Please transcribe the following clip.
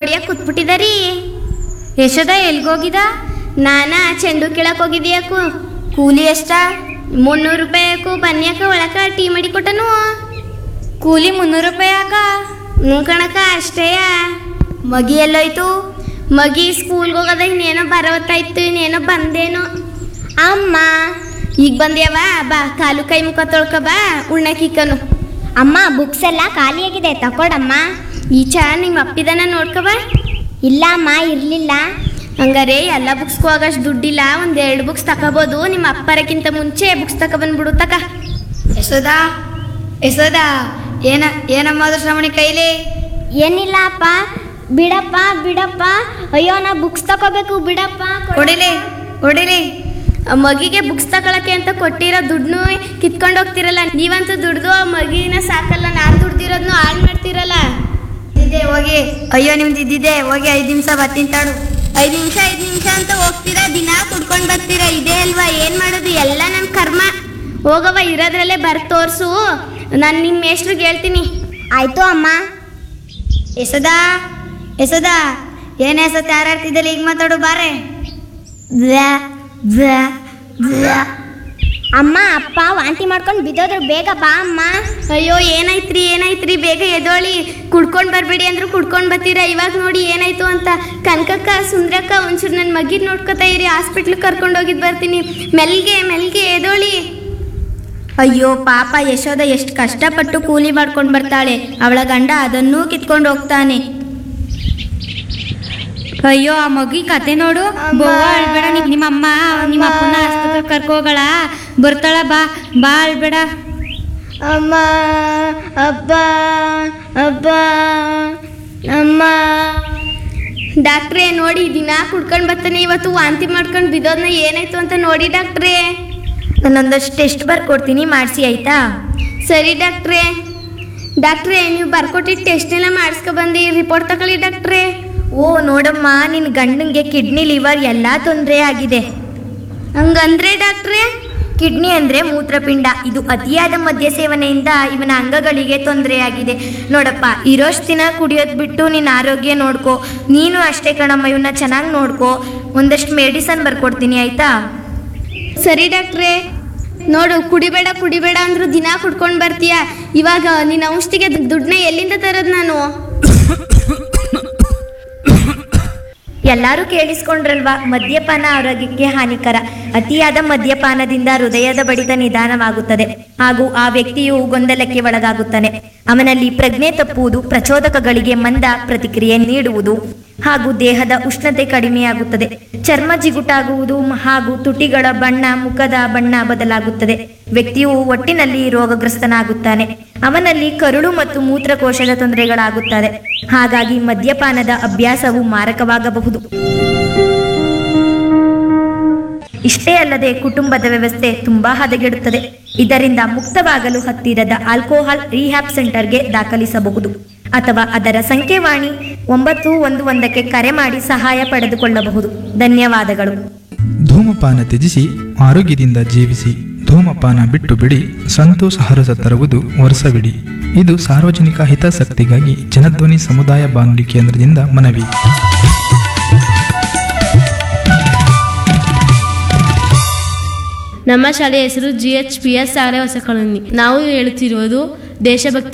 ಹೊಡಿಯಕ್ಕೆ ಕೂತ್ಬಿಟ್ಟಿದಾರಿ ಯಶೋದ ಎಲ್ಗೋಗಿದ ನಾನ ಚೆಂಡು ಕೀಳಕ್ ಹೋಗಿದ್ಯಾಕು ಕೂಲಿ ಎಷ್ಟ ಮುನ್ನೂರು ರೂಪಾಯಿಕು ಬನ್ಯಾಕ ಒಳಕ ಟೀ ಮಾಡಿ ಕೊಟ್ಟನು ಕೂಲಿ ಮುನ್ನೂರು ರೂಪಾಯಿ ಅಕ್ಕ ಹ್ಞೂ ಕಣಕ ಅಷ್ಟೇಯ ಮಗಿ ಎಲ್ಲೋಯ್ತು ಮಗಿ ಸ್ಕೂಲ್ಗೆ ಹೋಗೋದ ಇನ್ನೇನೋ ಬರವತ್ತಾಯ್ತು ಇನ್ನೇನೋ ಬಂದೇನೋ ಅಮ್ಮ ಈಗ ಬಂದ್ಯಾವ ಬಾ ಕಾಲು ಕೈ ಮುಖ ತೊಳ್ಕ ಬಾ ಉಣ್ಣಕ್ಕಿಕ್ಕನು ಅಮ್ಮ ಬುಕ್ಸ್ ಎಲ್ಲ ಖಾಲಿಯಾಗಿದೆ ತಕೊಡಮ್ಮ ಈಚ ನಿಮ್ಮ ಅಪ್ಪಿದನ ನೋಡ್ಕ ಬಾ ಇಲ್ಲ ಅಮ್ಮ ಇರಲಿಲ್ಲ ಹಂಗಾರೆ ಎಲ್ಲ ಬುಕ್ಸ್ಗೂ ಆಗಷ್ಟು ದುಡ್ಡಿಲ್ಲ ಒಂದ್ ಎರಡು ಬುಕ್ಸ್ ತಗೋಬೋದು ನಿಮ್ಮ ಅಪ್ಪರಕ್ಕಿಂತ ಮುಂಚೆ ಬುಕ್ಸ್ ತಗೊಬಂದ್ಬಿಡು ತಕ ಯಶೋದ ಯಶೋದ ಏನ ಏನಮ್ಮ ಅದು ಶ್ರವಣಿ ಕೈಲಿ ಏನಿಲ್ಲ ಅಪ್ಪ ಬಿಡಪ್ಪ ಬಿಡಪ್ಪ ಅಯ್ಯೋ ನಾ ಬುಕ್ಸ್ ತಗೋಬೇಕು ಬಿಡಪ್ಪ ಕೊಡು. ಹೊಡಿಲಿ ಹೊಡಿಲಿ ಆ ಮಗಿಗೆ ಬುಕ್ಸ್ ತಗೊಳಕ್ಕೆ ಅಂತ ಕೊಟ್ಟಿರೋ ದುಡ್ಡು ಕಿತ್ಕೊಂಡು ಹೋಗ್ತಿರಲ್ಲ ನೀವಂತೂ ದುಡ್ದು ಆ ಮಗಿನ ಸಾಕಲ್ಲ ನಾನು ದುಡ್ದಿರೋದ್ನು ಹಾಳು ಮಾಡ್ತಿರಲ್ಲ ಇದ್ದಿದ್ದೆ ಹೋಗಿ ಅಯ್ಯೋ ನಿಮ್ದು ಇದ್ದಿದ್ದೆ ಹೋಗಿ ಐದು ನಿಮಿಷ ಬರ್ತೀನಿ ತಾಡು ಐದು ನಿಮಿಷ ಐದು ನಿಮಿಷ ಅಂತ ಹೋಗ್ತೀರಾ ದಿನ ಕುಡ್ಕೊಂಡು ಬರ್ತೀರಾ ಇದೇ ಅಲ್ವಾ ಏನ್ ಮಾಡೋದು ಎಲ್ಲ ನನ್ನ ಕರ್ಮ ಹೋಗವ ಇರೋದ್ರಲ್ಲೇ ಬರ್ ತೋರ್ಸು ನಾನು ನಿಮ್ಮ ಮೇಷ್ಟ್ರಿಗೆ ಹೇಳ್ತೀನಿ ಆಯ್ತು ಅಮ್ಮ ಯಶೋದ ಯಶೋದ ಏನ್ ಹೆಸತ್ ಯಾರ್ಯಾರ್ತಿದ್ದಲ್ಲಿ ಈಗ ಮಾತಾಡು ಬಾರೆ ಬ್ಯಾ, ಬ್ಯಾ, ಬ್ಯಾ. ಅಮ್ಮ ಅಪ್ಪ ವಾಂತಿ ಮಾಡ್ಕೊಂಡು ಬಿದ್ದೋದ್ರು ಬೇಗ ಬಾ ಅಮ್ಮ ಅಯ್ಯೋ ಏನಾಯ್ತ್ರಿ ಏನಾಯ್ತ್ರಿ ಬೇಗ ಎದೋಳಿ ಕುಡ್ಕೊಂಡು ಬರಬೇಡಿ ಅಂದ್ರು ಕುಡ್ಕೊಂಡು ಬರ್ತೀರಾ ಇವಾಗ ನೋಡಿ ಏನಾಯ್ತು ಅಂತ ಕನಕಕ್ಕ ಸುಂದ್ರಕ್ಕ ಒಂಚೂರು ನನ್ನ ಮಗಿದ್ ನೋಡ್ಕೊತಾ ಇರಿ ಹಾಸ್ಪಿಟ್ಲಿಗೆ ಕರ್ಕೊಂಡು ಹೋಗಿದ್ ಬರ್ತೀನಿ ಮೆಲ್ಗೆ ಮೆಲ್ಗೆ ಎದೋಳಿ ಅಯ್ಯೋ ಪಾಪ ಯಶೋದ ಎಷ್ಟು ಕಷ್ಟಪಟ್ಟು ಕೂಲಿ ಮಾಡ್ಕೊಂಡು ಬರ್ತಾಳೆ ಅವಳ ಗಂಡ ಅದನ್ನೂ ಕಿತ್ಕೊಂಡು ಹೋಗ್ತಾನೆ ಅಯ್ಯೋ ಆ ಮಗಿ ಕತೆ ನೋಡು ಬೋವ ಅಳ್ಬೇಡ ನಿಮ್ ನಿಮ್ಮ ಅಮ್ಮ ನಿಮ್ಮ ಅಪ್ಪನ ಆಸ್ಪತ್ರೆ ಕರ್ಕೋಗಳ ಬರ್ತಾಳ ಬಾ ಬಾ ಅಳ್ಬೇಡ ಅಮ್ಮ ಅಪ್ಪ ಅಪ್ಪ ಅಮ್ಮ ಡಾಕ್ಟ್ರೇ ನೋಡಿ ದಿನ ಕುಡ್ಕೊಂಡು ಬರ್ತಾನೆ ಇವತ್ತು ವಾಂತಿ ಮಾಡ್ಕೊಂಡು ಬಿದ್ದೋದ್ನ ಏನಾಯ್ತು ಅಂತ ನೋಡಿ ಡಾಕ್ಟ್ರೇ ನಾನೊಂದಷ್ಟು ಟೆಸ್ಟ್ ಬರ್ಕೊಡ್ತೀನಿ ಮಾಡಿಸಿ ಆಯ್ತಾ ಸರಿ ಡಾಕ್ಟ್ರೇ ಡಾಕ್ಟ್ರೇ ನೀವು ಬರ್ಕೊಟ್ಟಿದ್ದು ಟೆಸ್ಟ್ನೆಲ್ಲ ಮಾಡಿಸ್ಕೊ ಬಂದು ರಿಪೋರ್ಟ್ ತಗೊಳ್ಳಿ ಡಾಕ್ಟ್ರೇ ಓ ನೋಡಮ್ಮ ನಿನ್ನ ಗಂಡಂಗೆ ಕಿಡ್ನಿ ಲಿವರ್ ಎಲ್ಲ ತೊಂದರೆ ಆಗಿದೆ ಹಂಗಂದ್ರೆ ಡಾಕ್ಟ್ರೇ ಕಿಡ್ನಿ ಅಂದ್ರೆ ಮೂತ್ರಪಿಂಡ ಇದು ಅತಿಯಾದ ಮದ್ಯ ಸೇವನೆಯಿಂದ ಇವನ ಅಂಗಗಳಿಗೆ ತೊಂದರೆಯಾಗಿದೆ ನೋಡಪ್ಪ ಇರೋಷ್ಟು ದಿನ ಕುಡಿಯೋದು ಬಿಟ್ಟು ನಿನ್ನ ಆರೋಗ್ಯ ನೋಡ್ಕೋ ನೀನು ಅಷ್ಟೇ ಕಣಮ್ಮ ಇವನ್ನ ಚೆನ್ನಾಗಿ ನೋಡ್ಕೋ ಒಂದಷ್ಟು ಮೆಡಿಸನ್ ಬರ್ಕೊಡ್ತೀನಿ ಆಯ್ತಾ ಸರಿ ಡಾಕ್ಟ್ರೇ ನೋಡು ಕುಡಿಬೇಡ ಕುಡಿಬೇಡ ಅಂದ್ರು ದಿನ ಕುಡ್ಕೊಂಡು ಬರ್ತೀಯ ಇವಾಗ ನಿನ್ನ ಔಷಧಿಗೆ ದುಡ್ಡನ್ನ ಎಲ್ಲಿಂದ ತರೋದು ನಾನು ಎಲ್ಲರೂ ಕೇಳಿಸ್ಕೊಂಡ್ರಲ್ವಾ ಮದ್ಯಪಾನ ಆರೋಗ್ಯಕ್ಕೆ ಹಾನಿಕರ ಅತಿಯಾದ ಮದ್ಯಪಾನದಿಂದ ಹೃದಯದ ಬಡಿತ ನಿಧಾನವಾಗುತ್ತದೆ ಹಾಗೂ ಆ ವ್ಯಕ್ತಿಯು ಗೊಂದಲಕ್ಕೆ ಒಳಗಾಗುತ್ತಾನೆ ಅವನಲ್ಲಿ ಪ್ರಜ್ಞೆ ತಪ್ಪುವುದು ಪ್ರಚೋದಕಗಳಿಗೆ ಮಂದ ಪ್ರತಿಕ್ರಿಯೆ ನೀಡುವುದು ಹಾಗೂ ದೇಹದ ಉಷ್ಣತೆ ಕಡಿಮೆಯಾಗುತ್ತದೆ ಚರ್ಮ ಜಿಗುಟಾಗುವುದು ಮ- ಹಾಗೂ ತುಟಿಗಳ ಬಣ್ಣ ಮುಖದ ಬಣ್ಣ ಬದಲಾಗುತ್ತದೆ ವ್ಯಕ್ತಿಯು ಒಟ್ಟಿನಲ್ಲಿ ರೋಗಗ್ರಸ್ತನಾಗುತ್ತಾನೆ ಅವನಲ್ಲಿ ಕರುಳು ಮತ್ತು ಮೂತ್ರಕೋಶದ ತೊಂದರೆಗಳಾಗುತ್ತದೆ ಹಾಗಾಗಿ ಮದ್ಯಪಾನದ ಅಭ್ಯಾಸವು ಮಾರಕವಾಗಬಹುದು ಇಷ್ಟೇ ಅಲ್ಲದೆ ಕುಟುಂಬದ ವ್ಯವಸ್ಥೆ ತುಂಬಾ ಹದಗೆಡುತ್ತದೆ ಇದರಿಂದ ಮುಕ್ತವಾಗಲು ಹತ್ತಿರದ ಆಲ್ಕೋಹಾಲ್ ರಿಹ್ಯಾಬ್ ಸೆಂಟರ್ಗೆ ದಾಖಲಿಸಬಹುದು ಅಥವಾ ಅದರ ಸಂಖ್ಯೆವಾಣಿ ಒಂಬತ್ತು ಒಂದು ಒಂದಕ್ಕೆ ಕರೆ ಮಾಡಿ ಸಹಾಯ ಪಡೆದುಕೊಳ್ಳಬಹುದು ಧನ್ಯವಾದಗಳು ಧೂಮಪಾನ ತ್ಯಜಿಸಿ ಆರೋಗ್ಯದಿಂದ ಜೀವಿಸಿ ಧೂಮಪಾನ ಬಿಟ್ಟು ಬಿಡಿ ಸಂತೋಷ ಹರಸ ತರುವುದು ವರ್ಷವಿಡಿ ಇದು ಸಾರ್ವಜನಿಕ ಹಿತಾಸಕ್ತಿಗಾಗಿ ಜನಧ್ವನಿ ಸಮುದಾಯ ಬಾನುಲಿ ಕೇಂದ್ರದಿಂದ ಮನವಿ ನಮ್ಮ ಶಾಲೆಯ ಹೆಸರು G H P S Sagara ಹೊಸ ಕಾಲೋನಿ ನಾವು ಹೇಳುತ್ತಿರುವುದು ದೇಶಭಕ್ತಿ